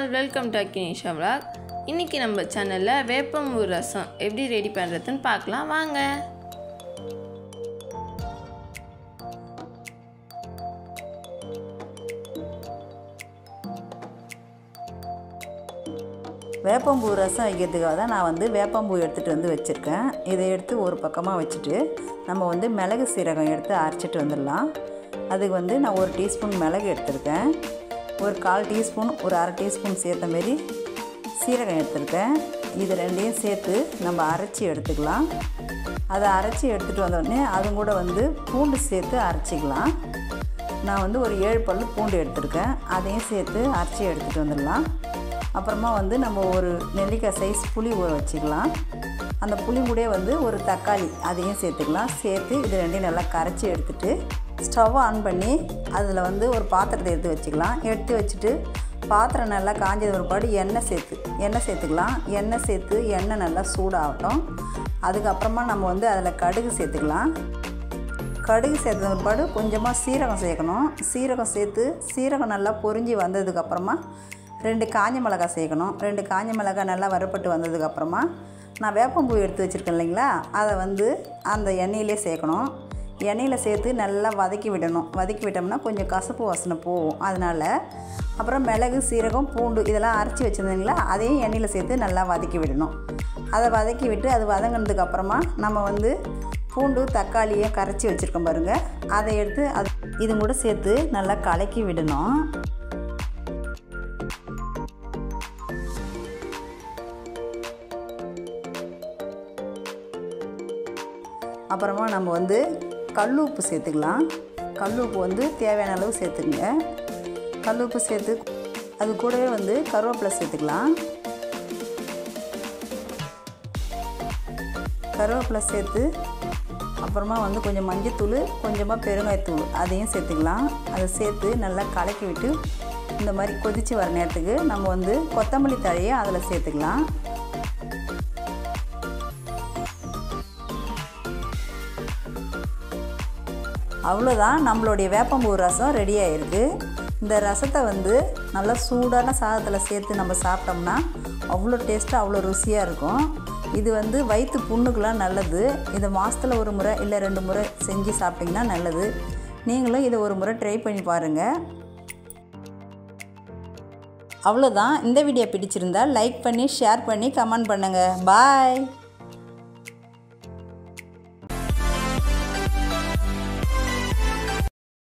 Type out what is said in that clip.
all welcome to Akkinesha vlog இன்றைக்கி நம்ம சேனலில் வேப்பம்பூ ரசம் எப்படி ரெடி பண்ணுறதுன்னு பார்க்கலாம் வாங்க வேப்பம்பூ ரசம் வைக்கிறதுக்காக தான் நான் வந்து வேப்பம்பூ எடுத்துகிட்டு வந்து வச்சுருக்கேன் இதை எடுத்து ஒரு பக்கமாக வச்சுட்டு நம்ம வந்து மிளகு சீரகம் எடுத்து அரைச்சிட்டு வந்துடலாம் அதுக்கு வந்து நான் ஒரு டீஸ்பூன் மிளகு எடுத்திருக்கேன் ஒரு கால் டீஸ்பூன் ஒரு அரை டீஸ்பூன் சேர்த்த மாரி சீரகம் எடுத்திருக்கேன் இது ரெண்டையும் சேர்த்து நம்ம அரைச்சி எடுத்துக்கலாம் அதை அரைச்சி எடுத்துகிட்டு வந்தோடனே அது கூட வந்து பூண்டு சேர்த்து அரைச்சிக்கலாம் நான் வந்து ஒரு ஏழு பல் பூண்டு எடுத்திருக்கேன் அதையும் சேர்த்து அரைச்சி எடுத்துகிட்டு வந்துடலாம் அப்புறமா வந்து நம்ம ஒரு நெல்லிக்காய் சைஸ் புளி ஊற வச்சுக்கலாம் அந்த புளி கூடயே வந்து ஒரு தக்காளி அதையும் சேர்த்துக்கலாம் சேர்த்து இது ரெண்டையும் நல்லா கரைச்சி எடுத்துட்டு ஸ்டவ் ஆன் பண்ணி அதில் வந்து ஒரு பாத்திரத்தை எடுத்து வச்சுக்கலாம் எடுத்து வச்சுட்டு பாத்திரம் நல்லா காஞ்சது ஒருபாடு எண்ணெய் சேர்த்து எண்ணெய் சேர்த்துக்கலாம் எண்ணெய் சேர்த்து எண்ணெய் நல்லா சூடாகட்டும் அதுக்கப்புறமா நம்ம வந்து அதில் கடுகு சேர்த்துக்கலாம் கடுகு சேர்த்தது பிற்பாடு கொஞ்சமாக சீரகம் சேர்க்கணும் சீரகம் சேர்த்து சீரகம் நல்லா பொரிஞ்சு வந்ததுக்கப்புறமா ரெண்டு காஞ்ச மிளகாய் சேர்க்கணும் ரெண்டு காஞ்ச மிளகாய் நல்லா வறுப்பட்டு வந்ததுக்கப்புறமா நான் வேப்பம்பூ எடுத்து வச்சுருக்கேன் இல்லைங்களா அதை வந்து அந்த எண்ணெயிலே சேர்க்கணும் எண்ணெயில் சேர்த்து நல்லா வதக்கி விடணும் வதக்கி விட்டோம்னா கொஞ்சம் கசப்பு வாசனை போகும் அதனால் அப்புறம் மிளகு சீரகம் பூண்டு இதெல்லாம் அரைச்சி வச்சுருந்தீங்களா அதையும் எண்ணெயில் சேர்த்து நல்லா வதக்கி விடணும் அதை வதக்கி விட்டு அது வதங்கினதுக்கு அப்புறமா நம்ம வந்து பூண்டு தக்காளியை கரைச்சி வச்சுருக்கோம் பாருங்கள் அதை எடுத்து அது இது கூட சேர்த்து நல்லா கலக்கி விடணும் அப்புறமா நம்ம வந்து கல் உப்பு சேர்த்துக்கலாம் கல் உப்பு வந்து தேவையான அளவு சேர்த்துக்குங்க கல் உப்பு சேர்த்து அது கூடவே வந்து கருவேப்பிலை சேர்த்துக்கலாம் கருவேப்பிலை சேர்த்து அப்புறமா வந்து கொஞ்சம் மஞ்சத்தூள் கொஞ்சமாக பெருங்காயத்தூள் அதையும் சேர்த்துக்கலாம் அதை சேர்த்து நல்லா கலக்கி விட்டு இந்த மாதிரி கொதித்து வர நேரத்துக்கு நம்ம வந்து கொத்தமல்லி தழையை அதில் சேர்த்துக்கலாம் அவ்வளோதான் நம்மளுடைய வேப்பம்பூ ரசம் ரெடி ஆகிருக்கு இந்த ரசத்தை வந்து நல்லா சூடான சாதத்தில் சேர்த்து நம்ம சாப்பிட்டோம்னா அவ்வளோ டேஸ்ட்டாக அவ்வளோ ருசியாக இருக்கும் இது வந்து வயிற்று புண்ணுக்கெலாம் நல்லது இதை மாதத்தில் ஒரு முறை இல்லை ரெண்டு முறை செஞ்சு சாப்பிட்டிங்கன்னா நல்லது நீங்களும் இதை ஒரு முறை ட்ரை பண்ணி பாருங்கள் அவ்வளோதான் இந்த வீடியோ பிடிச்சிருந்தா லைக் பண்ணி ஷேர் பண்ணி கமெண்ட் பண்ணுங்கள் பாய்